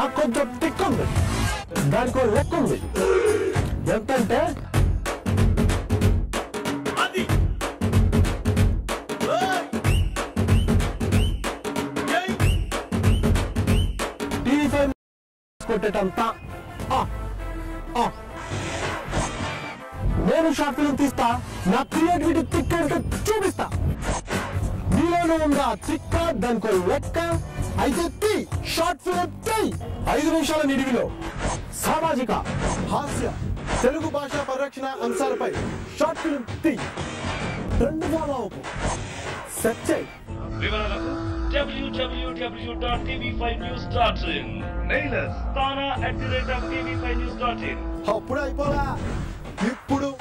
కొంచెం తిక్కుంది దానికో లెక్క ఉంది ఎంతంటే అది ఏయ్! ఏయ్! టీవీ ఫైవ్ కొట్టేటంత ఆ, ఆ. నేను షార్ట్ ఫిల్మ్ తీస్తా నా క్రియేటివిటీ తిక్క చూపిస్తా నీలోనూ ఉందా తిక్క దానికో లెక్క అయితే తీ షార్ట్ ఫిల్మ్ తీ ఐదు నిమిషాల నిడివిలో సామాజిక హాస్య తెలుగు భాషా పరిరక్షణ అంశాలపై షార్ట్ ఫిల్మ్ తీ రెండు ఫాలో అవ్వకు సెట్ చేయి వివరాలకు www.tv5news.in mail us tana at the rate of tv5news.in అప్పుడు అయిపోలా ఇప్పుడు